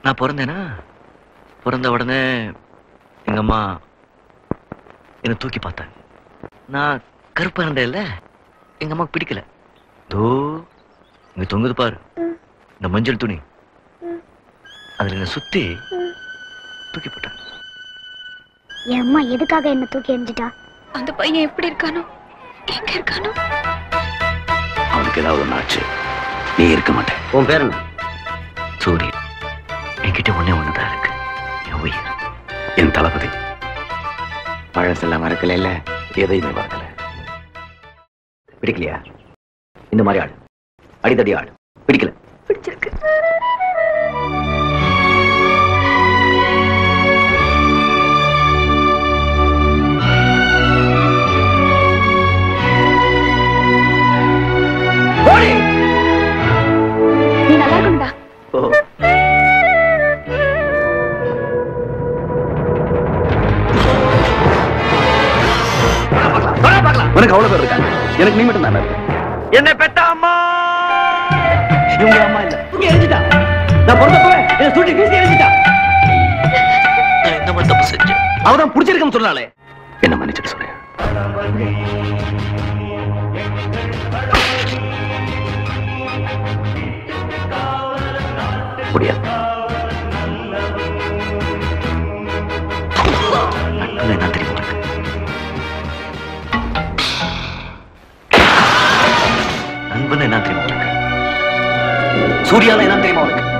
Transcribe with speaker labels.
Speaker 1: நான் பிறந்தேனா பிறந்த உடனே எங்க அம்மா என்னை தூக்கி பார்த்தாங்க நான் கருப்பா இருந்தேன்ல எங்க அம்மாவுக்கு பிடிக்கல தோ இங்க தொங்குது பாரு இந்த மஞ்சள் துணி அதுல என்ன சுத்தி தூக்கி போட்டாங்க
Speaker 2: என் அம்மா எதுக்காக என்ன தூக்கி எறிஞ்சிட்டா
Speaker 3: அந்த பையன் எப்படி இருக்கானோ எங்க இருக்கானோ
Speaker 1: அவனுக்கு ஏதாவது ஒன்று ஆச்சு நீ இருக்க மாட்டேன்
Speaker 4: உன் பேர் என்ன
Speaker 1: சூரியன் என்கிட்ட ஒண்ணே ஒண்ணுதான் இருக்கு என் உயிர் என் தளபதி பழசெல்லாம் மறக்கல இல்ல எதையுமே மறக்கல பிடிக்கலையா இந்த மாதிரி ஆடு அடித்தடி ஆடு பிடிக்கல
Speaker 3: பிடிச்சிருக்கு நீ நல்லா இருக்கணும்டா
Speaker 1: ஓ
Speaker 4: உனக்கு அவ்வளவு பேர் இருக்காங்க எனக்கு நீ மட்டும் தானே
Speaker 1: என்ன பெத்த அம்மா
Speaker 4: இவங்க அம்மா இல்ல தூக்கி எரிஞ்சிட்டா நான் பிறந்தப்பவே என்ன தூக்கி வீசி எரிஞ்சிட்டா
Speaker 1: நான் என்ன மாதிரி தப்பு செஞ்சேன்
Speaker 4: அவதான் பிடிச்சிருக்கேன்னு சொன்னாலே
Speaker 1: என்ன மன்னிச்சிட்டு சொல்றேன் முடியாது நட்புல என்ன தெரியுமா உனக்கு? நண்பன் என்ன தெரியுமா உனக்கு?
Speaker 4: சூர்யால என்ன தெரியுமா உனக்கு